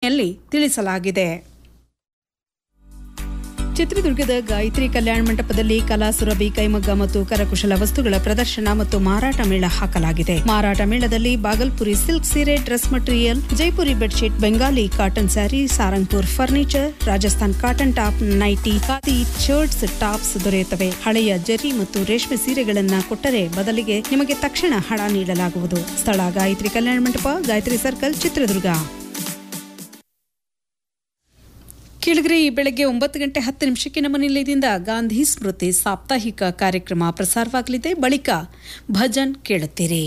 ಸುದ್ದಿಗೋಷ್ಠಿಯಲ್ಲಿ ತಿಳಿಸಲಾಗಿದೆ ಚಿತ್ರದುರ್ಗದ ಗಾಯತ್ರಿ ಕಲ್ಯಾಣ ಮಂಟಪದಲ್ಲಿ ಕಲಾ ಸುರಭಿ ಕೈಮಗ್ಗ ಮತ್ತು ಕರಕುಶಲ ವಸ್ತುಗಳ ಪ್ರದರ್ಶನ ಮತ್ತು ಮಾರಾಟ ಮೇಳ ಹಾಕಲಾಗಿದೆ ಮಾರಾಟ ಮೇಳದಲ್ಲಿ ಬಾಗಲ್ಪುರಿ ಸಿಲ್ಕ್ ಸೀರೆ dress material Jaipuri bedsheet Bengali cotton sari Sarangpur furniture Rajasthan cotton top nighty khadi shirts tops ದೊರೆಯುತ್ತವೆ ಹಳೆಯ ಜರಿ ಮತ್ತು ರೇಷ್ಮೆ ಸೀರೆಗಳನ್ನ ಕೊಟ್ಟರೆ ಬದಲಿಗೆ ನಿಮಗೆ ತಕ್ಷಣ ಹಣ ನೀಡಲಾಗುವುದು ಸ್ಥಳ ಗಾಯತ್ರಿ ಕಲ್ಯಾಣ ಮಂಟಪ ಗಾಯತ್ರಿ ಸರ್ಕಲ್ ಚಿತ್ರದುರ್ಗ ಕೇಳಿದ್ರೆ ಈ ಬೆಳಗ್ಗೆ ಒಂಬತ್ತು ಗಂಟೆ ಹತ್ತು ನಿಮಿಷಕ್ಕೆ ನಮ್ಮ ನಿಲಯದಿಂದ ಗಾಂಧಿ ಸ್ಮೃತಿ ಸಾಪ್ತಾಹಿಕ ಕಾರ್ಯಕ್ರಮ ಪ್ರಸಾರವಾಗಲಿದೆ ಬಳಿಕ ಭಜನ್ ಕೇಳುತ್ತೀರಿ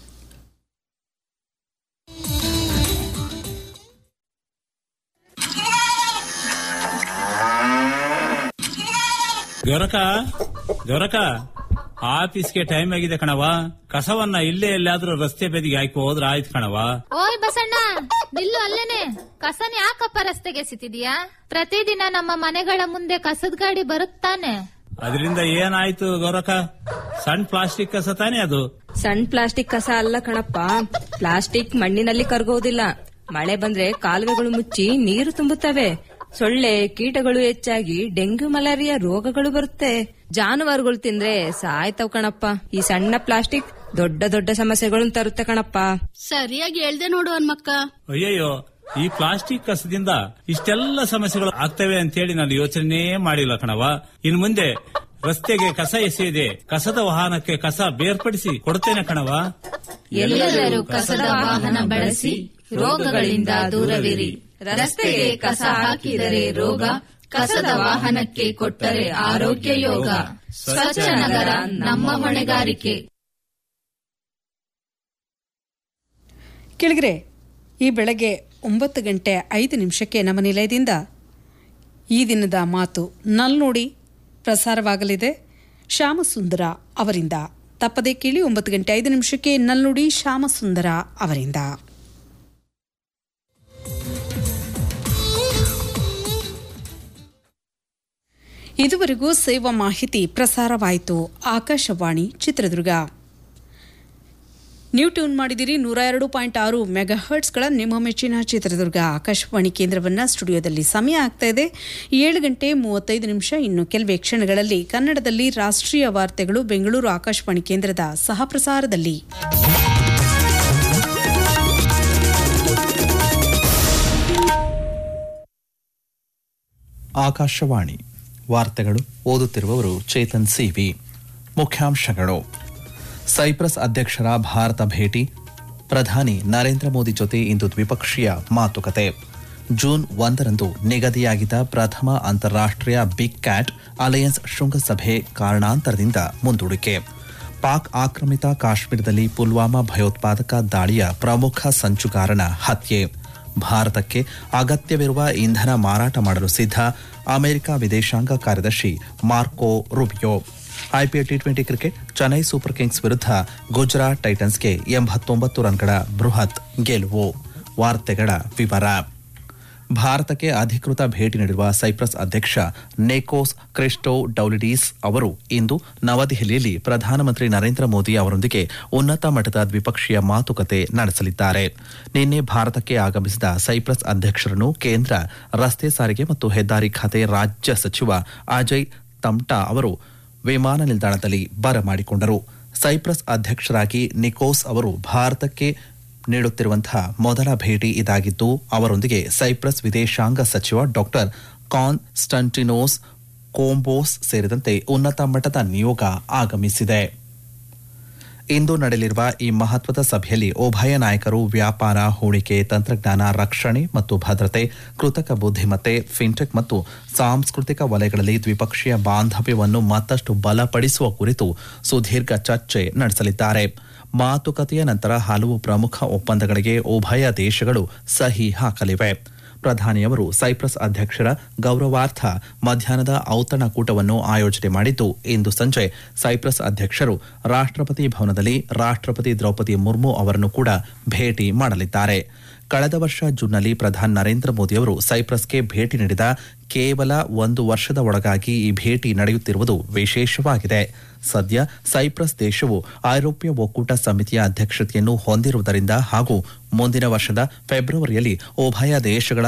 ಗೊರಕ ಗೊರಕ ಆಫೀಸ್ಗೆ ಟೈಮ್ ಆಗಿದೆ ಕಣವ ಕಸವನ್ನ ಇಲ್ಲೇ ಎಲ್ಲಾದ್ರೂ ರಸ್ತೆ ಬದಿಗೆ ಹಾಕಿ ಹೋದ್ರ ಆಯ್ತು ಕಣವ ಓಯ್ ಬಸಣ್ಣ ನಿಲ್ಲು ಅಲ್ಲೇನೆ ಕಸನ ಯಾಕಪ್ಪ ರಸ್ತೆಗೆ ಎಸಿತಿದ್ಯಾ ಪ್ರತಿದಿನ ನಮ್ಮ ಮನೆಗಳ ಮುಂದೆ ಕಸದ ಗಾಡಿ ಬರುತ್ತಾನೆ ಅದರಿಂದ ಏನಾಯ್ತು ಗೊರಕ ಸಣ್ಣ ಪ್ಲಾಸ್ಟಿಕ್ ಕಸ ತಾನೇ ಅದು ಸಣ್ಣ ಪ್ಲಾಸ್ಟಿಕ್ ಕಸ ಅಲ್ಲ ಕಣಪ್ಪ ಪ್ಲಾಸ್ಟಿಕ್ ಮಣ್ಣಿನಲ್ಲಿ ಕರಗೋದಿಲ್ಲ ಮಳೆ ಬಂದ್ರೆ ಕಾಲುವೆಗಳು ಮುಚ್ಚಿ ನೀರು ತುಂಬುತ್ತವೆ ಸೊಳ್ಳೆ ಕೀಟಗಳು ಹೆಚ್ಚಾಗಿ ಡೆಂಗ್ಯೂ ಮಲೇರಿಯಾ ರೋಗಗಳು ಬರುತ್ತೆ ಜಾನುವಾರುಗಳು ತಿಂದ್ರೆ ಸಾಯ್ತವ್ ಕಣಪ್ಪ ಈ ಸಣ್ಣ ಪ್ಲಾಸ್ಟಿಕ್ ದೊಡ್ಡ ದೊಡ್ಡ ಸಮಸ್ಯೆಗಳನ್ನು ತರುತ್ತೆ ಕಣಪ್ಪ ಸರಿಯಾಗಿ ಹೇಳ್ದೆ ನೋಡು ಹನ್ಮಕ್ಕ ಅಯ್ಯಯ್ಯೋ ಈ ಪ್ಲಾಸ್ಟಿಕ್ ಕಸದಿಂದ ಇಷ್ಟೆಲ್ಲ ಸಮಸ್ಯೆಗಳು ಆಗ್ತವೆ ಅಂತೇಳಿ ನಾನು ಯೋಚನೆ ಮಾಡಿಲ್ಲ ಕಣವ ಇನ್ ಮುಂದೆ ರಸ್ತೆಗೆ ಕಸ ಎಸೆಯದೆ ಕಸದ ವಾಹನಕ್ಕೆ ಕಸ ಬೇರ್ಪಡಿಸಿ ಕೊಡ್ತೇನೆ ಕಣವ ಎಲ್ಲರೂ ಕಸದ ವಾಹನ ಬಳಸಿ ರೋಗಗಳಿಂದ ದೂರವಿರಿ ರಸ್ತೆಗೆ ಕಸ ಹಾಕಿದರೆ ರೋಗ ಕಸದ ವಾಹನಕ್ಕೆ ಕೊಟ್ಟರೆ ಆರೋಗ್ಯ ಯೋಗ ಸ್ವಚ್ಛ ನಗರ ನಮ್ಮ ಹೊಣೆಗಾರಿಕೆ ಕೆಳಗರೆ ಈ ಬೆಳಗ್ಗೆ ಒಂಬತ್ತು ಗಂಟೆ ಐದು ನಿಮಿಷಕ್ಕೆ ನಮ್ಮ ನಿಲಯದಿಂದ ಈ ದಿನದ ಮಾತು ನಲ್ನೋಡಿ ಪ್ರಸಾರವಾಗಲಿದೆ ಶ್ಯಾಮಸುಂದರ ಅವರಿಂದ ತಪ್ಪದೇ ಕೇಳಿ ಒಂಬತ್ತು ಗಂಟೆ ಐದು ನಿಮಿಷಕ್ಕೆ ನಲ್ನುಡಿ ಶ್ಯಾಮಸುಂದರ ಅವರಿಂದ ಇದುವರೆಗೂ ಸೇವಾ ಮಾಹಿತಿ ಪ್ರಸಾರವಾಯಿತು ಆಕಾಶವಾಣಿ ಚಿತ್ರದುರ್ಗ ನೀವು ಟ್ಯೂನ್ ಮಾಡಿದಿರಿ ನೂರ ಎರಡು ಪಾಯಿಂಟ್ ಆರು ಮೆಗಾ ಹರ್ಟ್ಸ್ಗಳ ನಿಮ್ಮ ಮೆಚ್ಚಿನ ಚಿತ್ರದುರ್ಗ ಆಕಾಶವಾಣಿ ಕೇಂದ್ರವನ್ನ ಸ್ಟುಡಿಯೋದಲ್ಲಿ ಸಮಯ ಆಗ್ತಾ ಇದೆ ಏಳು ಗಂಟೆ ಮೂವತ್ತೈದು ನಿಮಿಷ ಇನ್ನು ಕೆಲವೇ ಕ್ಷಣಗಳಲ್ಲಿ ಕನ್ನಡದಲ್ಲಿ ರಾಷ್ಟ್ರೀಯ ವಾರ್ತೆಗಳು ಬೆಂಗಳೂರು ಆಕಾಶವಾಣಿ ಕೇಂದ್ರದ ಸಹಪ್ರಸಾರದಲ್ಲಿ ಆಕಾಶವಾಣಿ ವಾರ್ತೆಗಳು ಓದುತ್ತಿರುವವರು ಚೇತನ್ ಸಿವಿ ಮುಖ್ಯಾಂಶಗಳು ಸೈಪ್ರಸ್ ಅಧ್ಯಕ್ಷರ ಭಾರತ ಭೇಟಿ ಪ್ರಧಾನಿ ನರೇಂದ್ರ ಮೋದಿ ಜೊತೆ ಇಂದು ದ್ವಿಪಕ್ಷೀಯ ಮಾತುಕತೆ ಜೂನ್ ಒಂದರಂದು ನಿಗದಿಯಾಗಿದ್ದ ಪ್ರಥಮ ಅಂತಾರಾಷ್ಟ್ರೀಯ ಬಿಗ್ ಕ್ಯಾಟ್ ಅಲಯನ್ಸ್ ಶೃಂಗಸಭೆ ಕಾರಣಾಂತರದಿಂದ ಮುಂದೂಡಿಕೆ ಪಾಕ್ ಆಕ್ರಮಿತ ಕಾಶ್ಮೀರದಲ್ಲಿ ಪುಲ್ವಾಮಾ ಭಯೋತ್ಪಾದಕ ದಾಳಿಯ ಪ್ರಮುಖ ಸಂಚುಗಾರನ ಹತ್ಯೆ ಭಾರತಕ್ಕೆ ಅಗತ್ಯವಿರುವ ಇಂಧನ ಮಾರಾಟ ಮಾಡಲು ಸಿದ್ಧ ಅಮೆರಿಕ ವಿದೇಶಾಂಗ ಕಾರ್ಯದರ್ಶಿ Marco Rubio IPL T twenty cricket Chennai Super Kings ವಿರುದ್ಧ ಗುಜರಾತ್ ಟೈಟನ್ಸ್ಗೆ ಎಂಬತ್ತೊಂಬತ್ತು ರನ್ಗಳ ಬೃಹತ್ ಗೆಲುವು ವಾರ್ತೆಗಳ ವಿವರ ಭಾರತಕ್ಕೆ ಅಧಿಕೃತ ಭೇಟಿ ನೀಡಿರುವ ಸೈಪ್ರಸ್ ಅಧ್ಯಕ್ಷ ನೇಕೋಸ್ ಕ್ರಿಸ್ಟೋ ಡೌಲಿಡೀಸ್ ಅವರು ಇಂದು ನವದೆಹಲಿಯಲ್ಲಿ ಪ್ರಧಾನಮಂತ್ರಿ ನರೇಂದ್ರ ಮೋದಿ ಅವರೊಂದಿಗೆ ಉನ್ನತ ಮಟ್ಟದ ದ್ವಿಪಕ್ಷೀಯ ಮಾತುಕತೆ ನಡೆಸಲಿದ್ದಾರೆ ನಿನ್ನೆ ಭಾರತಕ್ಕೆ ಆಗಮಿಸಿದ ಸೈಪ್ರಸ್ ಅಧ್ಯಕ್ಷರನ್ನು ಕೇಂದ್ರ ರಸ್ತೆ ಸಾರಿಗೆ ಮತ್ತು ಹೆದ್ದಾರಿ ಖಾತೆ ರಾಜ್ಯ ಸಚಿವ ಅಜಯ್ ತಮ್ಟಾ ಅವರು ವಿಮಾನ ನಿಲ್ದಾಣದಲ್ಲಿ ಬರಮಾಡಿಕೊಂಡರು ಸೈಪ್ರಸ್ ಅಧ್ಯಕ್ಷರಾಗಿ ನಿಕೋಸ್ ಅವರು ಭಾರತಕ್ಕೆ ನೀಡುತ್ತಿರುವಂತಹ ಮೊದಲ ಭೇಟಿ ಇದಾಗಿದ್ದು ಅವರೊಂದಿಗೆ ಸೈಪ್ರಸ್ ವಿದೇಶಾಂಗ ಸಚಿವ ಡಾಕ್ಟರ್ ಕಾನ್ಸ್ಟಂಟಿನೋಸ್ ಕೋಂಬೋಸ್ ಸೇರಿದಂತೆ ಉನ್ನತ ಮಟ್ಟದ ನಿಯೋಗ ಆಗಮಿಸಿದೆ ಇಂದು ನಡೆಯಲಿರುವ ಈ ಮಹತ್ವದ ಸಭೆಯಲ್ಲಿ ಉಭಯ ನಾಯಕರು ವ್ಯಾಪಾರ ಹೂಡಿಕೆ ತಂತ್ರಜ್ಞಾನ ರಕ್ಷಣೆ ಮತ್ತು ಭದ್ರತೆ ಕೃತಕ ಬುದ್ಧಿಮತ್ತೆ ಫಿನ್ಟೆಕ್ ಮತ್ತು ಸಾಂಸ್ಕೃತಿಕ ವಲಯಗಳಲ್ಲಿ ದ್ವಿಪಕ್ಷೀಯ ಬಾಂಧವ್ಯವನ್ನು ಮತ್ತಷ್ಟು ಬಲಪಡಿಸುವ ಕುರಿತು ಸುದೀರ್ಘ ಚರ್ಚೆ ನಡೆಸಲಿದ್ದಾರೆ ಮಾತುಕತೆಯ ನಂತರ ಹಲವು ಪ್ರಮುಖ ಒಪ್ಪಂದಗಳಿಗೆ ಉಭಯ ದೇಶಗಳು ಸಹಿ ಹಾಕಲಿವೆ ಪ್ರಧಾನಿಯವರು ಸೈಪ್ರಸ್ ಅಧ್ಯಕ್ಷರ ಗೌರವಾರ್ಥ ಮಧ್ಯಾಹ್ನದ ಔತಣಕೂಟವನ್ನು ಆಯೋಜನೆ ಮಾಡಿದ್ದು ಇಂದು ಸಂಜೆ ಸೈಪ್ರಸ್ ಅಧ್ಯಕ್ಷರು ರಾಷ್ಟ್ರಪತಿ ಭವನದಲ್ಲಿ ರಾಷ್ಟ್ರಪತಿ ದ್ರೌಪದಿ ಮುರ್ಮು ಅವರನ್ನು ಕೂಡ ಭೇಟಿ ಮಾಡಲಿದ್ದಾರೆ ಕಳೆದ ವರ್ಷ ಜೂನ್ನಲ್ಲಿ ಪ್ರಧಾನಿ ನರೇಂದ್ರ ಮೋದಿಯವರು ಸೈಪ್ರಸ್ಗೆ ಭೇಟಿ ನೀಡಿದ ಕೇವಲ ಒಂದು ವರ್ಷದ ಒಳಗಾಗಿ ಈ ಭೇಟಿ ನಡೆಯುತ್ತಿರುವುದು ವಿಶೇಷವಾಗಿದೆ ಸದ್ಯ ಸೈಪ್ರಸ್ ದೇಶವು ಐರೋಪ್ಯ ಒಕ್ಕೂಟ ಸಮಿತಿಯ ಅಧ್ಯಕ್ಷತೆಯನ್ನು ಹೊಂದಿರುವುದರಿಂದ ಹಾಗೂ ಮುಂದಿನ ವರ್ಷದ ಫೆಬ್ರವರಿಯಲ್ಲಿ ಉಭಯ ದೇಶಗಳ